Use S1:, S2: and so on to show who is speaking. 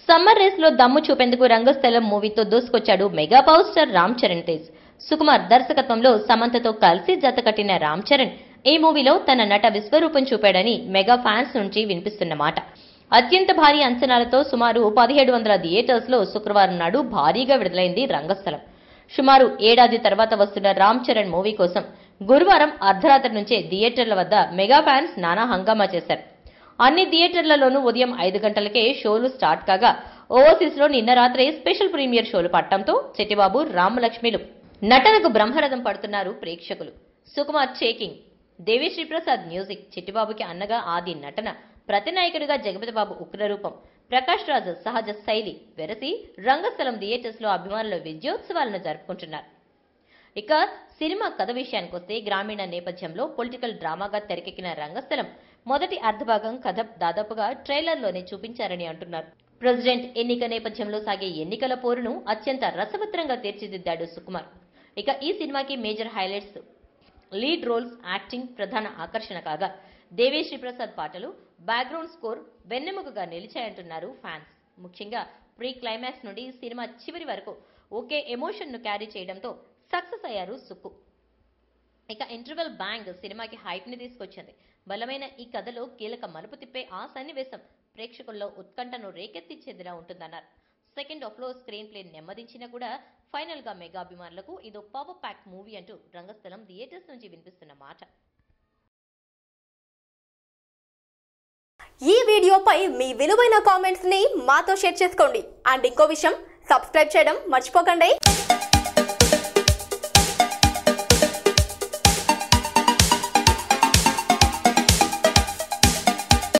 S1: summer race లో దమ్ము చూపేందుకు రంగస్థలం మూవీతో దూసుకొచ్చాడు mega power star Ram Charan Tej Sukumar దర్శకత్వంలో సమంతతో కలిసి జత కట్టిన రామ్ చరణ్ ఈ మూవీలో తన నట విశ్వరూపం చూపాడని మెగా ఫ్యాన్స్ నుంచి వినిపిస్తున్న మాట అత్యంత భారీ అంచనాలతో సుమారు పదిహేడు వందల థియేటర్స్ లో శుక్రవారం నాడు భారీగా విడుదలైంది రంగస్థలం సుమారు ఏడాది తర్వాత వస్తున్న రామ్ చరణ్ మూవీ కోసం గురువారం అర్ధరాత్రి నుంచే థియేటర్ల వద్ద మెగా ఫ్యాన్స్ నానా హంగామా చేశారు అన్ని థియేటర్లలోనూ ఉదయం ఐదు గంటలకే షోలు స్టార్ట్ కాగా ఓవర్సీస్ లో నిన్న రాత్రి స్పెషల్ ప్రీమియర్ షోలు పట్టడంతో చిట్టిబాబు రామలక్ష్మిలు నటనకు బ్రహ్మరథం పడుతున్నారు ప్రేక్షకులు సుకుమార్ చేకింగ్ దేవిశ్రీ ప్రసాద్ మ్యూజిక్ చిట్టిబాబుకి అన్నగా ఆది నటన ప్రతినాయకుడిగా జగపతిబాబు ఉగ్రరూపం ప్రకాష్ రాజ్ సహజ శైలి వెరసి రంగస్థలం థియేటర్స్ లో అభిమానుల విజయోత్సవాలను జరుపుకుంటున్నారు ఇక సినిమా కథ విషయానికి వస్తే గ్రామీణ నేపథ్యంలో పొలిటికల్ డ్రామాగా తెరకెక్కిన రంగస్థలం మొదటి అర్ధభాగం కథ దాదాపుగా ట్రైలర్లోనే చూపించారని అంటున్నారు ప్రెసిడెంట్ ఎన్నిక నేపథ్యంలో సాగే ఎన్నికల పోరును అత్యంత రసవత్రంగా తీర్చిదిద్దాడు సుకుమార్ ఇక ఈ సినిమాకి major highlights lead roles acting ప్రధాన ఆకర్షణ కాగా దేవేశ్రీ ప్రసాద్ పాటలు బ్యాక్గ్రౌండ్ స్కోర్ వెన్నెముకగా నిలిచాయంటున్నారు ఫ్యాన్స్ ముఖ్యంగా ప్రీ క్లైమాక్స్ నుండి సినిమా చివరి వరకు ఒకే ఎమోషన్ ను క్యారీ చేయడంతో సక్సెస్ అయ్యారు సుక్కు ఇక ఇంటర్వెల్ బ్యాంగ్ సినిమాకి హైప్ ని తీసుకొచ్చింది బలమైన ఈ కథలో కీలక మలుపు తిప్పే ఆ సన్నివేశం ప్రేక్షకుల్లో ఉత్కంఠను రేకెత్తించేదిలా ఉంటుందన్నారు సెకండ్ హాఫ్ లో స్క్రీన్ ప్లే నెమ్మదించినా కూడా ఫైనల్ గా మెగా అభిమానులకు ఇదో పవర్ ప్యాక్ మూవీ అంటూ రంగస్థలం థియేటర్స్ నుంచి వినిపిస్తున్న మాట
S2: ఈ వీడియోపై మీ విలువైన కామెంట్స్ ని మాతో షేర్ చేసుకోండి అండ్ ఇంకో విషయం సబ్స్క్రైబ్ చేయడం మర్చిపోకండి